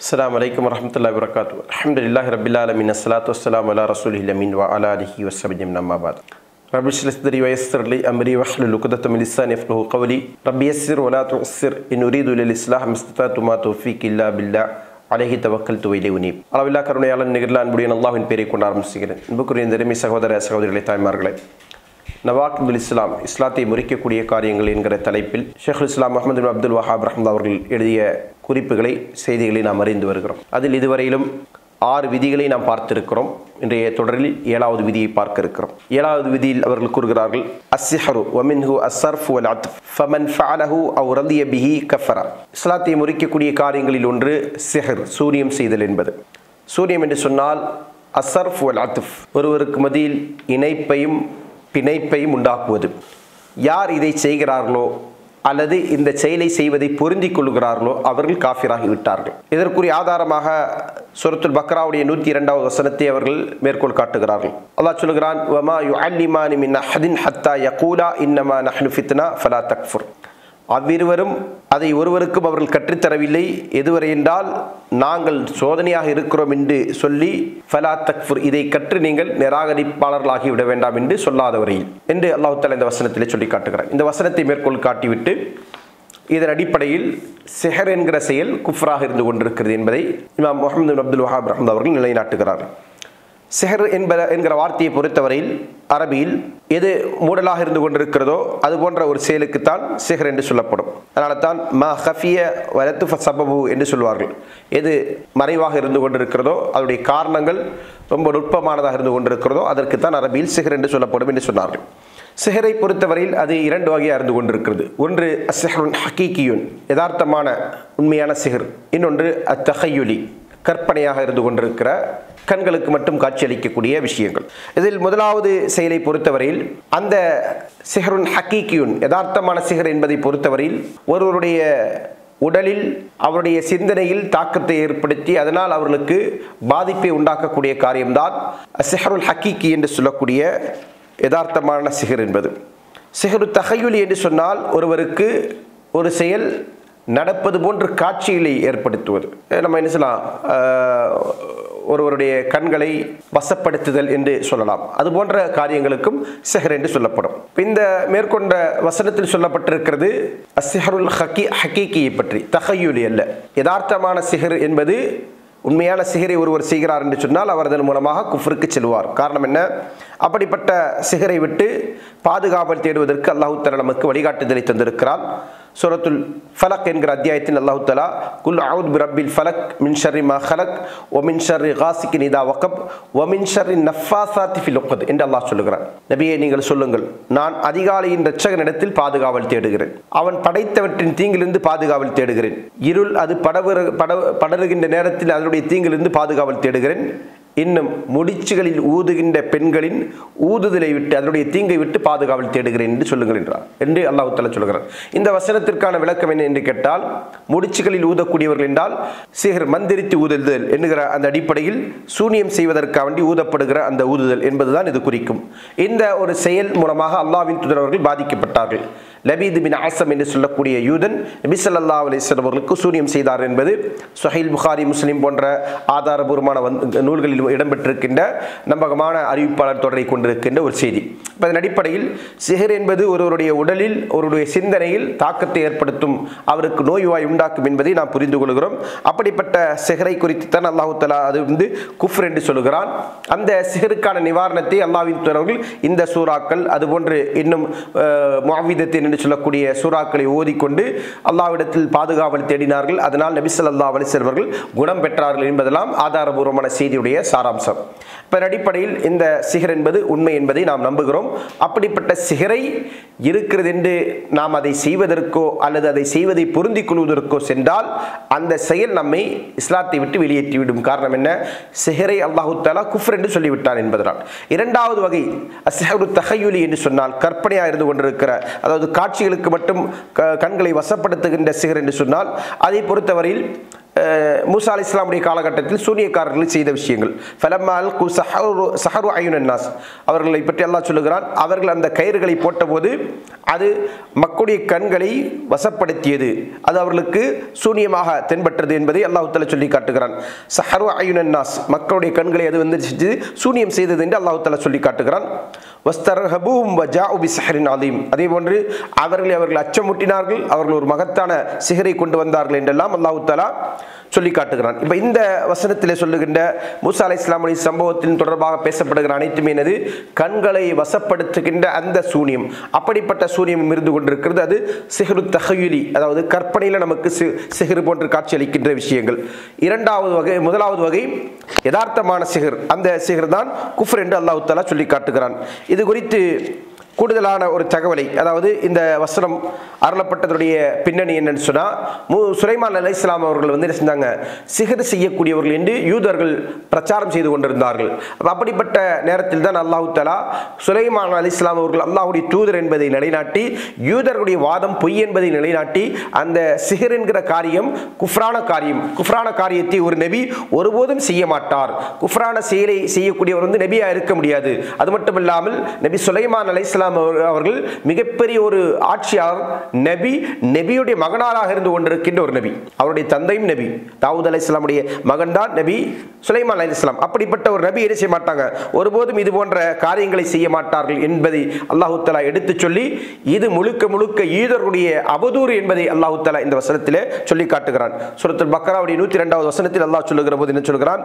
அஸ்ஸலாமு அலைக்கும் வரஹ்மத்துல்லாஹி வரகாத்து அல்ஹம்துலில்லாஹி ரப்பில் ஆலமீன் அஸ்ஸலாத்து வஸ்ஸலாமு அலா ரசூலில் அமீன் வ அலா அலிஹி வஸ்ஸபிஜிம் நம்மாபாத் ரபி ஷ்லஸ்தரி வயஸ்ஸர் லி அம்ரி வஹ்லுல் உக்தத மின் லிசானி யஃப்கஹு கவ்லி ரப்பி யஸ்ஸிர் வலா துஅஸ்ஸிர் இன் உரீது லில் இஸ்லாஹ் மஸ்ததாத்து மா தௌஃபீக் இல்லா பில்லா அலைஹி தவக்கல் துவைலை உனீப் அளவில்லா கருணையாளன் நிகழ்ல அன்புடைய அல்லாஹ்வின் பேரை கொண்டு ஆரம்பிச்சுகிறேன் அன்புக்குரிய இந்த சகோதர சகோதரிகளை தாய்மார்களே நவாக்குல் இஸ்லாம் இஸ்லாத்தை முறிக்கக்கூடிய காரியங்கள் என்கிற தலைப்பில் ஷேഖுல் இஸ்லாம் முகமது பின் அப்துல் வஹாப் ரஹ்மத் அவர்கள் எழுதிய குறிப்புகளை செய்திகளை நாம் அறிந்து வருகிறோம் அதில் இதுவரையிலும் ஆறு விதிகளை நாம் பார்த்திருக்கிறோம் இன்றைய தொடரில் ஏழாவது விதியை பார்க்க இருக்கிறோம் ஏழாவது விதியில் அவர்கள் கூறுகிறார்கள் அஸ்ஸிஹரு வமின்ஹு அஸ்ஸர்ஃப் வல் அத்ஃப் ஃபமன் ஃபஅலஹு அவ் ரதிய பிஹி கஃபரா இஸ்லாத்தை முறிக்கக்கூடிய காரியங்களில் ஒன்று சிஹர் சூரியம் செய்தல் என்பது சூரியம் என்று சொன்னால் அஸ்ஸர்ஃப் வல் அத்ஃப் ஒருவருக்கு மத்தியில் இணைப்பையும் பிணைப்பையும் உண்டாக்குவது யார் இதை செய்கிறார்களோ அல்லது இந்த செயலை செய்வதை பொருந்திக் கொள்கிறார்களோ அவர்கள் காஃபிராகி விட்டார்கள் இதற்குரிய ஆதாரமாக சுரத்துல் பக்ராவுடைய நூற்றி இரண்டாவது வசனத்தை அவர்கள் மேற்கோள் காட்டுகிறார்கள் அல்லாஹ் சொல்கிறான் வமா யு அல்லிமானி மின் அஹதின் ஹத்தா யகூலா இன்னமா நஹ்னு ஃபித்னா ஃபலா தக்ஃபுர் அவ்விருவரும் அதை ஒருவருக்கும் அவர்கள் கற்றுத்தரவில்லை எதுவரை என்றால் நாங்கள் சோதனையாக இருக்கிறோம் என்று சொல்லி ஃபலா தக்ஃபுர் இதை கற்று நீங்கள் நிராகரிப்பாளர்களாகி விட வேண்டாம் என்று சொல்லாத வரையில் என்று அல்லாஹு தாலா இந்த வசனத்திலே சொல்லி காட்டுகிறார் இந்த வசனத்தை மேற்கோள் காட்டிவிட்டு இதன் அடிப்படையில் செஹர் என்கிற செயல் குஃப்ராக இருந்து கொண்டிருக்கிறது என்பதை இமாம் முகமது அப்துல் வஹாப் ரஹமத் அவர்கள் நிலைநாட்டுகிறார்கள் செஹர் என்ப என்கிற வார்த்தையை பொறுத்தவரையில் அரபியில் எது மூடலாக இருந்து கொண்டிருக்கிறதோ அது போன்ற ஒரு செயலுக்குத்தான் சிஹர் என்று சொல்லப்படும் அதனால தான் ம ஹஃபிய வலத்து சபபு என்று சொல்வார்கள் எது மறைவாக இருந்து கொண்டிருக்கிறதோ அதனுடைய காரணங்கள் ரொம்ப நுட்பமானதாக இருந்து கொண்டிருக்கிறதோ அதற்குத்தான் அரபியில் சிஹர் என்று சொல்லப்படும் என்று சொன்னார்கள் சிஹரை பொறுத்தவரையில் அது இரண்டு வகையாக இருந்து கொண்டிருக்கிறது ஒன்று அஸ்ஹருன் ஹக்கீக்கியுன் யதார்த்தமான உண்மையான சிஹர் இன்னொன்று அத்தஹையுலி கற்பனையாக இருந்து கொண்டிருக்கிற கண்களுக்கு மட்டும் காட்சியளிக்கக்கூடிய விஷயங்கள் இதில் முதலாவது செயலை பொறுத்தவரையில் அந்த சிஹருன் ஹக்கீக்கியுன் யதார்த்தமான சிஹர் என்பதை பொறுத்தவரையில் ஒருவருடைய உடலில் அவருடைய சிந்தனையில் தாக்கத்தை ஏற்படுத்தி அதனால் அவர்களுக்கு பாதிப்பை உண்டாக்கக்கூடிய காரியம்தான் சிஹருல் ஹக்கீக்கி என்று சொல்லக்கூடிய யதார்த்தமான சிகர் என்பது சிகரு தகையுலி என்று சொன்னால் ஒருவருக்கு ஒரு செயல் நடப்பது போன்ற காட்சிகளை ஏற்படுத்துவது நம்ம என்ன சொல்லலாம் ஒருவருடைய கண்களை வசப்படுத்துதல் என்று சொல்லலாம் அது போன்ற காரியங்களுக்கும் சிஹர் என்று சொல்லப்படும் இந்த மேற்கொண்ட வசனத்தில் சொல்லப்பட்டிருக்கிறது அசிஹருல் ஹக்கி ஹக்கீக்கியை பற்றி தகையுலி அல்ல யதார்த்தமான சிஹர் என்பது உண்மையான சிகரை ஒருவர் செய்கிறார் என்று சொன்னால் அவர் அதன் மூலமாக குஃப்ருக்கு செல்வார் காரணம் என்ன அப்படிப்பட்ட சிகரை விட்டு பாதுகாவல் தேடுவதற்கு அல்லாஹு தலா நமக்கு வழிகாட்டுதலை தந்திருக்கிறார் சூரத்துல் ஃபலக் என்கிற அத்தியாயத்தின் அல்லாஹு தலா குல் அவுத் பிரபில் ஃபலக் மின் ஷர்ரி மா ஹலக் ஒ மின் ஷர்ரி காசிக்கு நிதா வக்கப் ஒ மின் ஷர்ரி நஃபாசாத்தி ஃபில் உக்கத் என்று அல்லாஹ் சொல்லுகிறார் நபியை நீங்கள் சொல்லுங்கள் நான் அதிகாலையின் இரட்சகனிடத்தில் பாதுகாவல் தேடுகிறேன் அவன் படைத்தவற்றின் தீங்கிலிருந்து பாதுகாவல் தேடுகிறேன் இருள் அது படவு பட படருகின்ற நேரத்தில் அதனுடைய தீங்கிலிருந்து பாதுகாவல் தேடுகிறேன் இன்னும் முடிச்சுகளில் ஊதுகின்ற பெண்களின் ஊதுதலை விட்டு அதனுடைய தீங்கை விட்டு பாதுகாவல் தேடுகிறேன் என்று சொல்லுங்கள் என்றார் என்று அல்லாஹு தலா சொல்கிறார் இந்த வசனத்திற்கான விளக்கம் என்ன என்று கேட்டால் முடிச்சுகளில் ஊதக்கூடியவர்கள் என்றால் சிகர் மந்திரித்து ஊதுதல் என்கிற அந்த அடிப்படையில் சூனியம் செய்வதற்காக வேண்டி ஊதப்படுகிற அந்த ஊதுதல் என்பதுதான் இது குறிக்கும் இந்த ஒரு செயல் மூலமாக அல்லாவின் துதரவர்கள் பாதிக்கப்பட்டார்கள் லபீது பின் ஆசம் என்று சொல்லக்கூடிய யூதன் நபி சல்லா அலிஸ்லம் அவர்களுக்கு சூரியம் செய்தார் என்பது சுஹைல் புகாரி முஸ்லீம் போன்ற ஆதாரபூர்வமான வந்து நூல்களில் இடம்பெற்றிருக்கின்ற நம்பகமான அறிவிப்பாளர் தொடரை கொண்டிருக்கின்ற ஒரு செய்தி இப்போ அதன் அடிப்படையில் சிஹர் என்பது ஒருவருடைய உடலில் ஒருவருடைய சிந்தனையில் தாக்கத்தை ஏற்படுத்தும் அவருக்கு நோய்வாய் உண்டாக்கும் என்பதை நாம் புரிந்து கொள்கிறோம் அப்படிப்பட்ட சிஹரை குறித்து தான் அல்லாஹு தலா அது வந்து குஃப்ர் என்று சொல்கிறான் அந்த சிஹருக்கான நிவாரணத்தை அல்லாவின் துறவர்கள் இந்த சூறாக்கள் அதுபோன்று இன்னும் மாவிதத்தின் என்று சொல்லக்கூடிய சூறாக்களை ஓதிக்கொண்டு அல்லாவிடத்தில் பாதுகாவல் தேடினார்கள் அதனால் நபிசல்லா அலிசல்வர்கள் குணம் பெற்றார்கள் என்பதெல்லாம் ஆதாரபூர்வமான செய்தியுடைய சாராம்சம் இப்போ அடிப்படையில் இந்த சிகர் என்பது உண்மை என்பதை நாம் நம்புகிறோம் அப்படிப்பட்ட சிகரை இருக்கிறது என்று நாம் அதை செய்வதற்கோ அல்லது அதை செய்வதை பொருந்திக் கொள்வதற்கோ சென்றால் அந்த செயல் நம்மை இஸ்லாத்தை விட்டு வெளியேற்றிவிடும் காரணம் என்ன சிஹரை அல்லாஹு தாலா குஃப்ர் என்று சொல்லிவிட்டான் என்பதனால் இரண்டாவது வகை அசிஹரு தகையுலி என்று சொன்னால் கற்பனையாக இருந்து கொண்டிருக்கிற அதாவது காட்சிகளுக்கு மட்டும் கண்களை வசப்படுத்துகின்ற சிகர் என்று சொன்னால் அதை பொறுத்தவரையில் அஹ், மூசா அலி இஸ்லாமுடைய காலகட்டத்தில் சூனியக்காரர்கள் செய்த விஷயங்கள் ஃபலம்மால் கு சஹரு சஹரு அயுனன்னாஸ் அவர்களை பற்றி அல்லாஹ் சொல்லுகிறான் அவர்கள் அந்த கயிறுகளை போட்டபோது அது மக்களுடைய கண்களை வசப்படுத்தியது அது அவர்களுக்கு சூனியமாக தென்பட்டது என்பதை அல்லாஹ் தஆலா சொல்லி காட்டுகிறான் சஹரு அயுனன்னாஸ் மக்களுடைய கண்களை அது வந்து செஞ்சு சூனியம் செய்தது என்று அல்லாஹ் தஆலா சொல்லி காட்டுகிறான் வஸ்தர்ஹபூம் வஜாஉ பிஸ்ஹரின் அதீம் அதே போன்று அவர்களை அவர்கள் அச்சமூட்டினார்கள் அவர்கள் ஒரு மகத்தான சிகரை கொண்டு வந்தார்கள் என்றெல்லாம் அல்லாஹ் தஆலா சொல்லி காட்டுகிறான் இப்போ இந்த வசனத்திலே சொல்லுகின்ற மூசா அலை இஸ்லாமுடைய சம்பவத்தின் தொடர்பாக பேசப்படுகிற அனைத்துமே என்னது கண்களை வசப்படுத்துகின்ற அந்த சூனியம் அப்படிப்பட்ட சூனியம் இருந்து கொண்டிருக்கிறது அது சிஹரு தஹயுலி அதாவது கற்பனையில் நமக்கு சி சிஹரு போன்று காட்சியளிக்கின்ற விஷயங்கள் இரண்டாவது வகை முதலாவது வகை யதார்த்தமான சிகர் அந்த சிகர் தான் குஃப்ர் என்று அல்லாஹ் தஆலா சொல்லி காட்டுகிறான் இது குறித்து கூடுதலான ஒரு தகவலை அதாவது இந்த வசனம் அருளப்பட்டதுடைய பின்னணி என்னன்னு சொன்னால் மு சுலைமான் அலை இஸ்லாம் அவர்கள் வந்து என்ன செஞ்சாங்க சிகர் செய்யக்கூடியவர்கள் என்று யூதர்கள் பிரச்சாரம் செய்து கொண்டிருந்தார்கள் அப்ப அப்படிப்பட்ட நேரத்தில் தான் அல்லாஹு தலா சுலைமான் அலி இஸ்லாம் அவர்கள் அல்லாஹுடைய தூதர் என்பதை நிலைநாட்டி யூதர்களுடைய வாதம் பொய் என்பதை நிலைநாட்டி அந்த சிகர் என்கிற காரியம் குஃப்ரான காரியம் குஃப்ரான காரியத்தை ஒரு நபி ஒருபோதும் செய்ய மாட்டார் குஃப்ரான செயலை செய்யக்கூடியவர் வந்து நபியா இருக்க முடியாது அது மட்டும் இல்லாமல் நபி சுலைமான் அலை இஸ்லாம் அவர்கள் மிகப்பெரிய ஒரு ஆட்சியாளர் நபி நபியுடைய மகனாராக இருந்து கொண்டிருக்கின்ற ஒரு நபி அவருடைய தந்தையும் நபி தாவூத் அலை இஸ்லாமுடைய மகன் தான் நபி சுலைமான் அலை இஸ்லாம் அப்படிப்பட்ட ஒரு நபி என்ன செய்ய மாட்டாங்க ஒருபோதும் இது போன்ற காரியங்களை செய்ய மாட்டார்கள் என்பதை அல்லாஹு தலா எடுத்துச் சொல்லி இது முழுக்க முழுக்க ஈதருடைய அவதூறு என்பதை அல்லாஹு தலா இந்த வசனத்திலே சொல்லி காட்டுகிறான் சூரத்துல் பக்கராவுடைய நூற்றி ரெண்டாவது வசனத்தில் அல்லாஹ் சொல்லுகிற போது என்ன சொல்கிறான்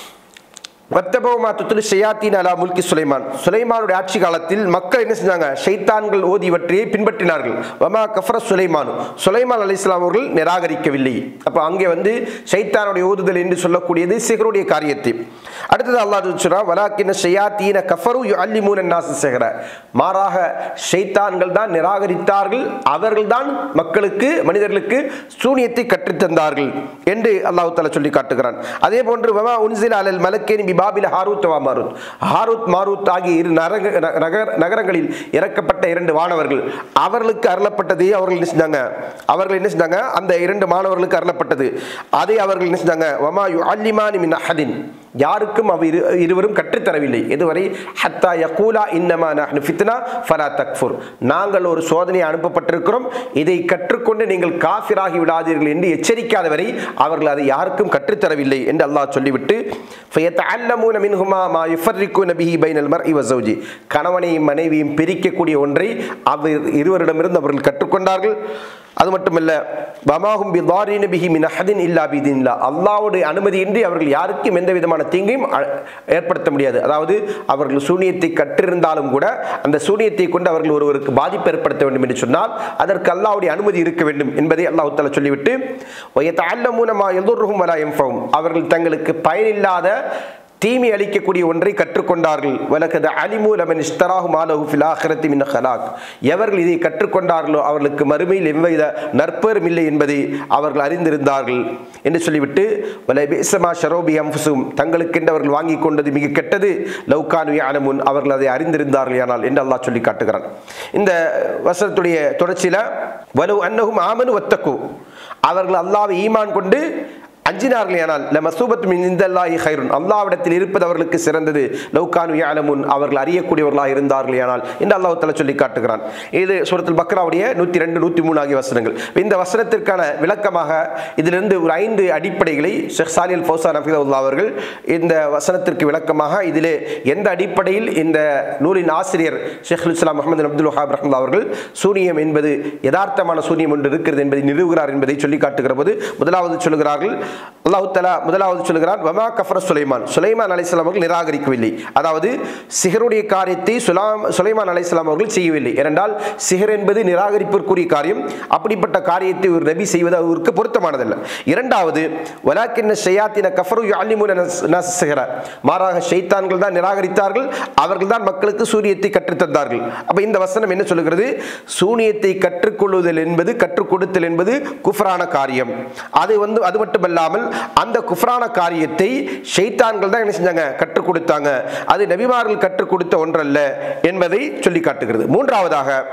வத்தபவமா துத்துலு ஷயாத்தீன் அலா முல்கி சுலைமான் சுலைமானுடைய ஆட்சி காலத்தில் மக்கள் என்ன செஞ்சாங்க ஷைத்தான்கள் ஓதிவற்றையை பின்பற்றினார்கள் வமா கஃப்ர சுலைமானு சுலைமான் அலி இஸ்லாம் அவர்கள் நிராகரிக்கவில்லை அப்போ அங்கே வந்து ஷைத்தானுடைய ஓதுதல் என்று சொல்லக்கூடியது சிகருடைய காரியத்தை அடுத்தது அல்லாஹ் சொல்றா வலாக்கின ஷயாத்தீன கஃபரு அல்லிமூன நாச சிகர மாறாக ஷைத்தான்கள் தான் நிராகரித்தார்கள் அவர்கள் தான் மக்களுக்கு மனிதர்களுக்கு சூனியத்தை கற்றுத்தந்தார்கள் என்று அல்லாஹ் தஆலா சொல்லி காட்டுகிறான் அதே போன்று வமா உன்சில் அலல் மலக்கேனி பிபாபில ஹாரூத் வா மாரூத் ஹாரூத் மாரூத் ஆகிய இரு நரக நகர நகரங்களில் இறக்கப்பட்ட இரண்டு வானவர்கள் அவர்களுக்கு அருளப்பட்டது அவர்கள் என்ன செஞ்சாங்க அவர்கள் என்ன செஞ்சாங்க அந்த இரண்டு மாணவர்களுக்கு அருளப்பட்டது அதை அவர்கள் என்ன செஞ்சாங்க வமா யு அல்லிமானி மின் அஹதின் யாருக்கும் அவர் இரு இருவரும் கற்றுத்தரவில்லை இதுவரை ஹத்தா யகூலா இன்னமா நஹ்னு ஃபித்னா ஃபலா தக்ஃபுர் நாங்கள் ஒரு சோதனை அனுப்பப்பட்டிருக்கிறோம் இதை கற்றுக்கொண்டு நீங்கள் காஃபிராகி விடாதீர்கள் என்று எச்சரிக்காதவரை அவர்கள் அதை யாருக்கும் கற்றுத்தரவில்லை என்று அல்லாஹ் சொல்லிவிட்டு ஃபயத்தஅல்லமூன மின்ஹுமா மா யுஃபர்ரிகுன பிஹி பைனல் மர்இ வஸௌஜி கணவனையும் மனைவியும் பிரிக்கக்கூடிய ஒன்றை அவர் இருவரிடமிருந்து அவர்கள் கற்றுக்கொண்டார்கள் அது மட்டுமல்ல பமாகும் பி தாரின பிஹி மின் அஹதின் இல்லா பிதின்லா அல்லாஹ்வுடைய அனுமதியின்றி அவர்கள் யாருக்கும் எந்த விதமான தீங்கையும் அ- ஏற்படுத்த முடியாது அதாவது அவர்கள் சூனியத்தை கற்றிருந்தாலும் கூட அந்த சூனியத்தை கொண்டு அவர்கள் ஒருவருக்கு பாதிப்பு ஏற்படுத்த வேண்டும் என்று சொன்னால் அதற்கு அல்லாஹ்வுடைய அனுமதி இருக்க வேண்டும் என்பதை அல்லாஹ் தஆலா சொல்லிவிட்டு வயத்தஅல்லமூன மா யதுர்ருஹும் வலா யன்ஃபவும் அவர்கள் தங்களுக்கு பயனில்லாத தீமை அளிக்கக்கூடிய ஒன்றை கற்றுக்கொண்டார்கள் வலக்கது அலிமு லமன் இஷ்தராஹு மாலஹு ஃபில் ஆஹிரத்தி மின் ஹலாக் எவர்கள் இதை கற்றுக்கொண்டார்களோ அவர்களுக்கு மறுமையில் எவ்வித நற்பெரும் இல்லை என்பதை அவர்கள் அறிந்திருந்தார்கள் என்று சொல்லிவிட்டு வலை பேசமா ஷரோபி அம்ஃபுசும் தங்களுக்கென்று அவர்கள் வாங்கி கொண்டது மிக கெட்டது லவ்கானு யானமுன் அவர்கள் அதை அறிந்திருந்தார்கள் ஆனால் என்று அல்லாஹ் சொல்லி காட்டுகிறான் இந்த வசனத்துடைய தொடர்ச்சியில் வலு அன்னகும் ஆமனு வத்தக்கு அவர்கள் அல்லாவை ஈமான் கொண்டு அஞ்சினார்கள் ஆனால் ல மசூபத் மின் இந்தல்லாஹி ஹைருன் அல்லாவிடத்தில் இருப்பது அவர்களுக்கு சிறந்தது லௌகானு யாலமுன் அவர்கள் அறியக்கூடியவர்களாக இருந்தார்கள் ஆனால் என்று அல்லாஹ் தஆலா சொல்லி காட்டுகிறான் இது சூரத்துல் பக்ராவுடைய நூற்றி ரெண்டு நூற்றி மூணு ஆகிய வசனங்கள் இந்த வசனத்திற்கான விளக்கமாக இதிலிருந்து ஒரு ஐந்து அடிப்படைகளை ஷேக் சாலில் ஃபௌசான் அஃபிதவுல்லா அவர்கள் இந்த வசனத்திற்கு விளக்கமாக இதிலே எந்த அடிப்படையில் இந்த நூலின் ஆசிரியர் ஷேக் இஸ்லாம் முகமது அப்துல் வஹாப் ரஹ்மல்லா அவர்கள் சூனியம் என்பது யதார்த்தமான சூனியம் ஒன்று இருக்கிறது என்பதை நிறுவுகிறார் என்பதை சொல்லி காட்டுகிற போது முதலாவது சொல்லுகிறார்கள் அல்லாஹ் தலா முதலாவது சொல்லுகிறான் வமா கஃபர சுலைமான் சுலைமான் அலைஹிஸ்ஸலாம் அவர்கள் நிராகரிக்கவில்லை அதாவது சிகருடைய காரியத்தை சுலாம் சுலைமான் அலைஹிஸ்ஸலாம் அவர்கள் செய்யவில்லை ஏனென்றால் சிகர் என்பது நிராகரிப்பிற்குரிய காரியம் அப்படிப்பட்ட காரியத்தை ஒரு நபி செய்வது அவருக்கு பொருத்தமானதல்ல இரண்டாவது வலாக்கின்ன ஷையாத்தின கஃபரு யுஅல்லிமுன நஸ்- நஸ் சிஹர மாறாக ஷைத்தான்கள் தான் நிராகரித்தார்கள் அவர்கள் தான் மக்களுக்கு சூரியத்தை கற்றுத்தந்தார்கள் அப்ப இந்த வசனம் என்ன சொல்லுகிறது சூனியத்தை கற்றுக்கொள்ளுதல் என்பது கற்றுக் கொடுத்தல் என்பது குஃப்ரான காரியம் அது வந்து அது மட்டுமல்லாமல் அந்த குஃப்ரான காரியத்தை ஷைத்தான்கள் தான் என்ன செஞ்சாங்க கற்றுக் கொடுத்தாங்க அது நபிமார்கள் கற்றுக் கொடுத்த ஒன்றல்ல என்பதை சொல்லி காட்டுகிறது மூன்றாவதாக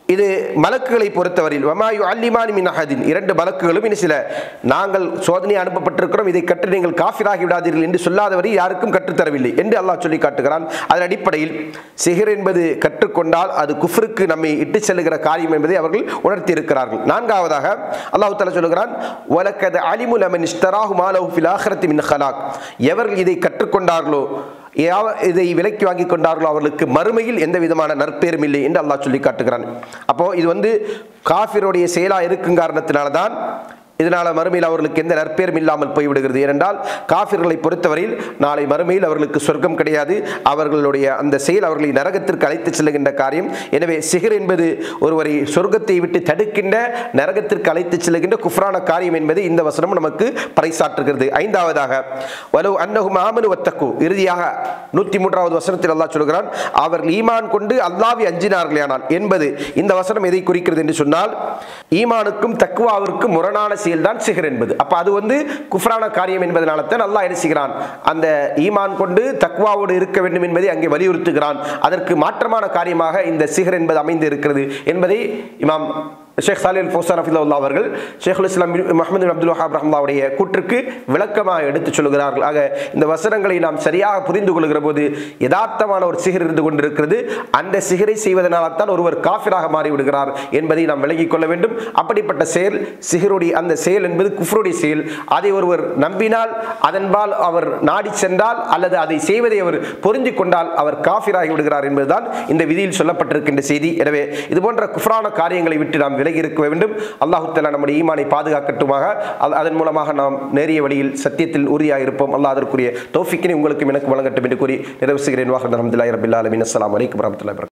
இது மலக்குகளை பொறுத்தவரையில் வமாயு அல்லிமானி மின் அஹதின் இரண்டு மலக்குகளும் இனி சில நாங்கள் சோதனை அனுப்பப்பட்டிருக்கிறோம் இதை கற்று நீங்கள் காஃபிராகி விடாதீர்கள் என்று சொல்லாதவரை யாருக்கும் கற்றுத்தரவில்லை என்று அல்லாஹ் சொல்லி காட்டுகிறான் அதன் அடிப்படையில் சிஹர் என்பது கற்றுக்கொண்டால் அது குஃப்ருக்கு நம்மை இட்டு செல்லுகிற காரியம் என்பதை அவர்கள் உணர்த்தி இருக்கிறார்கள் நான்காவதாக அல்லாஹ் தஆலா சொல்லுகிறான் வலக்கது அலிமுல் அமன் இஷ்தராஹு மாலஹு ஃபில் ஆஹிரத்தி மின் ஹலாக் எவர்கள் இதை கற்றுக்கொண்டார்களோ யாவ- இதை விலைக்கு வாங்கி கொண்டார்களோ அவர்களுக்கு மறுமையில் எந்த விதமான நற்பேரும் இல்லை என்று அல்லாஹ் சொல்லி காட்டுகிறான் அப்போ இது வந்து காஃபிருடைய செயலா இருக்கும் காரணத்தினால தான் இதனால் மறுமையில் அவர்களுக்கு எந்த நற்பேரும் இல்லாமல் போய்விடுகிறது ஏனென்றால் காஃபிர்களை பொறுத்தவரையில் நாளை மறுமையில் அவர்களுக்கு சொர்க்கம் கிடையாது அவர்களுடைய அந்த செயல் அவர்களை நரகத்திற்கு அழைத்து செல்லுகின்ற காரியம் எனவே சிகர் என்பது ஒருவரை சொர்க்கத்தை விட்டு தடுக்கின்ற நரகத்திற்கு அழைத்து செல்லுகின்ற குஃப்ரான காரியம் என்பது இந்த வசனம் நமக்கு பறைசாற்றுகிறது ஐந்தாவதாக வலு அன்னஹும் ஆமனு வத்தக்கு இறுதியாக நூற்றி மூன்றாவது வசனத்தில் அல்லாஹ் சொல்கிறான் அவர்கள் ஈமான் கொண்டு அல்லாவி அஞ்சினார்களேயானால் என்பது இந்த வசனம் எதை குறிக்கிறது என்று சொன்னால் ஈமானுக்கும் தக்குவாவிற்கும் முரணான செயல்தான் சிகர் என்பது அப்ப அது வந்து குஃப்ரான காரியம் என்பதனால தான் அல்லாஹ் என்ன செய்கிறான் அந்த ஈமான் கொண்டு தக்குவாவோடு இருக்க வேண்டும் என்பதை அங்கே வலியுறுத்துகிறான் அதற்கு மாற்றமான காரியமாக இந்த சிகர் என்பது அமைந்து இருக்கிறது என்பதை இமாம் ஷேக் சாலில் ஃபோசான் அஃபிதுல்லா அவர்கள் ஷேகுல் இஸ்லாம் முகமது பின் அப்துல் வஹாப் ரஹ்மாவுடைய கூற்றுக்கு விளக்கமாக எடுத்துச் சொல்கிறார்கள் ஆக இந்த வசனங்களை நாம் சரியாக புரிந்து கொள்கிற போது யதார்த்தமான ஒரு சிகர் இருந்து கொண்டிருக்கிறது அந்த சிகரை செய்வதனால்தான் ஒருவர் காஃபிராக மாறிவிடுகிறார் என்பதை நாம் விளங்கிக் கொள்ள வேண்டும் அப்படிப்பட்ட செயல் சிகருடைய அந்த செயல் என்பது குஃப்ருடைய செயல் அதை ஒருவர் நம்பினால் அதன்பால் அவர் நாடி சென்றால் அல்லது அதை செய்வதை அவர் பொருந்திக் கொண்டால் அவர் காஃபிராகி விடுகிறார் என்பதுதான் இந்த விதியில் சொல்லப்பட்டிருக்கின்ற செய்தி எனவே இது போன்ற குஃப்ரான காரியங்களை விட்டு நாம் விலகி இருக்க வேண்டும் அல்லாஹு தஆலா நம்முடைய ஈமானை பாதுகாக்கட்டுமாக அ- அதன் மூலமாக நாம் நேரிய வழியில் சத்தியத்தில் உறுதியாக இருப்போம் அல்லாஹ் அதற்குரிய தௌஃபிக்கினை உங்களுக்கும் எனக்கு வழங்கட்டும் என்று கூறி நிறைவு செய்கிறேன் வாஹர் அஹமதுல்லாஹி ரபில் ஆலமின் அஸ்ஸலாமு அலைக்கும் வரஹ்மத்துல்லாஹி வபரகாத்துஹு